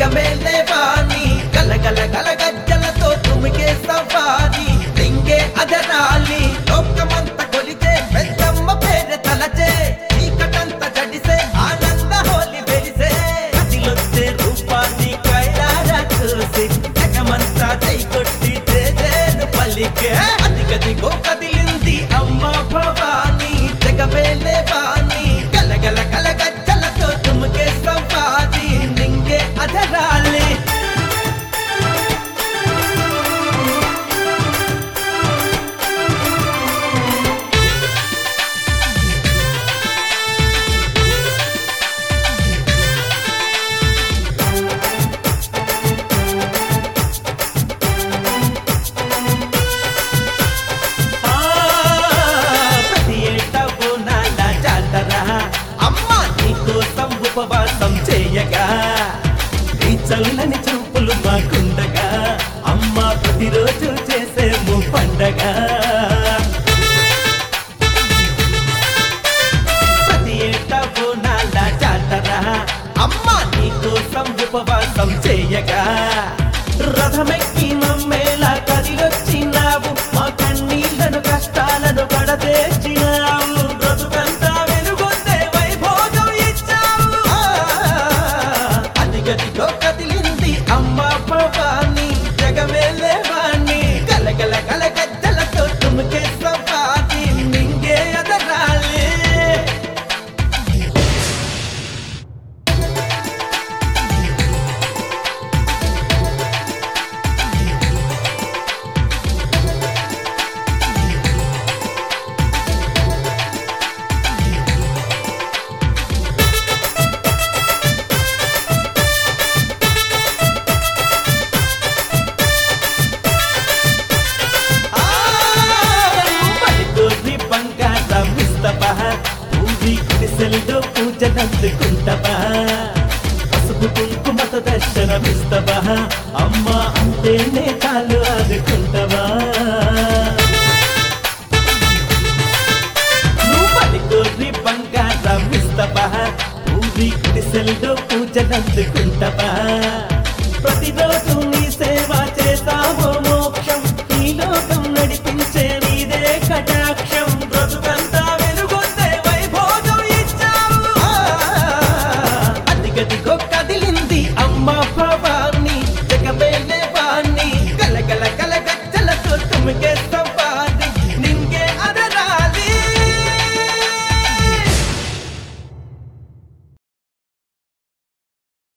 జగమేలే వాణి గలగల గల గజ్జలతో తుమికే సవారి లింగే అదరాలి లోకమంత కొలిచే పెద్దమ్మ పేరు తలచే చీకటంత జడిసే ఆనంద హోలి వెలిసే కదిలొచ్చే రూపాన్ని కైలారా చూసి జగమంతా చై కొట్టి చేజేను పలికే అదిగదిగో కదిలింది అమ్మ భవాని జగమేలే వాణి గలగల గల గజ్జలతో తుమికే సవారి లింగే అదరాలి ఆ, ప్రతి ఏటా బోనాల జాతర అమ్మ నీకోసం ఉపవాసం చేయగా నీ చల్లని చూపులు మాకుండగా అమ్మ ప్రతిరోజు చేసేము పండగ ప్రతి ఏటా బోనాల జాతర అమ్మ నీకోసం ఉపవాసం చేయగా రథమెక్కి మమ్మేలా కదిలొచ్చినావు మా కన్నీళ్లను కష్టాలను పడతేర్చినావు బ్రతుకంతా వెలుగొందే వైభోగం ఇచ్చావు అదిగదిగో కదిలింది అమ్మ భవాని జగమేలే వాణి గలగల గల గజ్జలతో తుమికే సవారి మింగే అదరాలే పడికోరి బంగారం ఇస్తవా పూరి గుడిసెల్లో పూజనందుకుంటవా పసుపు కుంకుమత దర్శనమిస్తవా అమ్మ అంటేనే చాలు ఆదుకుంటవా నువ్వు పడికోరి బంగారం ఇస్తవా పూరి గుడిసెల్లో పూజనందుకుంటవా ప్రతిరోజు నీ సేవ చేస్తావో మోక్షం ఈ లోకం నడిపించే నీదే కట